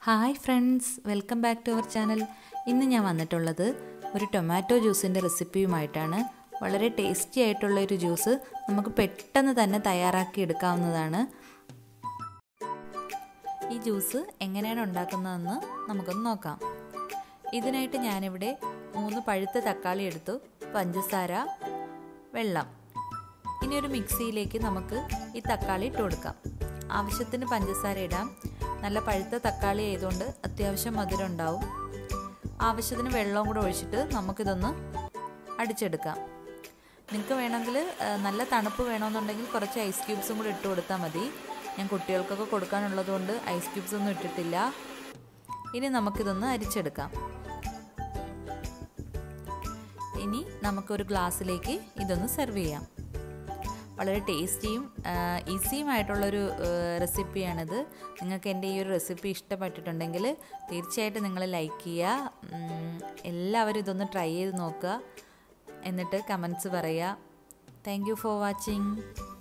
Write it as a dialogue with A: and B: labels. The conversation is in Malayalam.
A: hi friends welcome back to our channel ഇന്ന് ഞാൻ വന്നിട്ടുള്ളത് ഒരു ടൊമാറ്റോ ജ്യൂസിൻ്റെ റെസിപ്പിയുമായിട്ടാണ് വളരെ ടേസ്റ്റി ആയിട്ടുള്ള ഒരു ജ്യൂസ് നമുക്ക് പെട്ടെന്ന് തന്നെ തയ്യാറാക്കി എടുക്കാവുന്നതാണ് ഈ ജ്യൂസ് എങ്ങനെയാണ് ഉണ്ടാക്കുന്നതെന്ന് നമുക്കൊന്ന് നോക്കാം ഇതിനായിട്ട് ഞാനിവിടെ മൂന്ന് പഴുത്ത തക്കാളി എടുത്തു പഞ്ചസാര വെള്ളം ഇനി ഒരു മിക്സിയിലേക്ക് നമുക്ക് ഈ തക്കാളി ഇട്ട് കൊടുക്കാം ആവശ്യത്തിന് പഞ്ചസാര ഇടാം നല്ല പഴുത്ത തക്കാളി ആയതുകൊണ്ട് അത്യാവശ്യം മധുരം ഉണ്ടാവും ആവശ്യത്തിന് വെള്ളവും കൂടെ ഒഴിച്ചിട്ട് നമുക്കിതൊന്ന് അടിച്ചെടുക്കാം നിങ്ങൾക്ക് വേണമെങ്കിൽ നല്ല തണുപ്പ് വേണമെന്നുണ്ടെങ്കിൽ കുറച്ച് ഐസ് ക്യൂബ്സും കൂടെ ഇട്ട് കൊടുത്താൽ മതി ഞാൻ കുട്ടികൾക്കൊക്കെ കൊടുക്കാനുള്ളത് കൊണ്ട് ഐസ് ക്യൂബ്സ് ഒന്നും ഇട്ടിട്ടില്ല ഇനി നമുക്കിതൊന്ന് അരിച്ചെടുക്കാം ഇനി നമുക്കൊരു ഗ്ലാസ്സിലേക്ക് ഇതൊന്ന് സെർവ് ചെയ്യാം വളരെ ടേസ്റ്റിയും ഈസിയുമായിട്ടുള്ളൊരു റെസിപ്പിയാണിത് നിങ്ങൾക്ക് എൻ്റെ ഈ ഒരു റെസിപ്പി ഇഷ്ടപ്പെട്ടിട്ടുണ്ടെങ്കിൽ തീർച്ചയായിട്ടും നിങ്ങൾ ലൈക്ക് ചെയ്യുക എല്ലാവരും ഇതൊന്ന് ട്രൈ ചെയ്ത് നോക്കുക എന്നിട്ട് കമൻസ് പറയുക താങ്ക് യു ഫോർ വാച്ചിങ്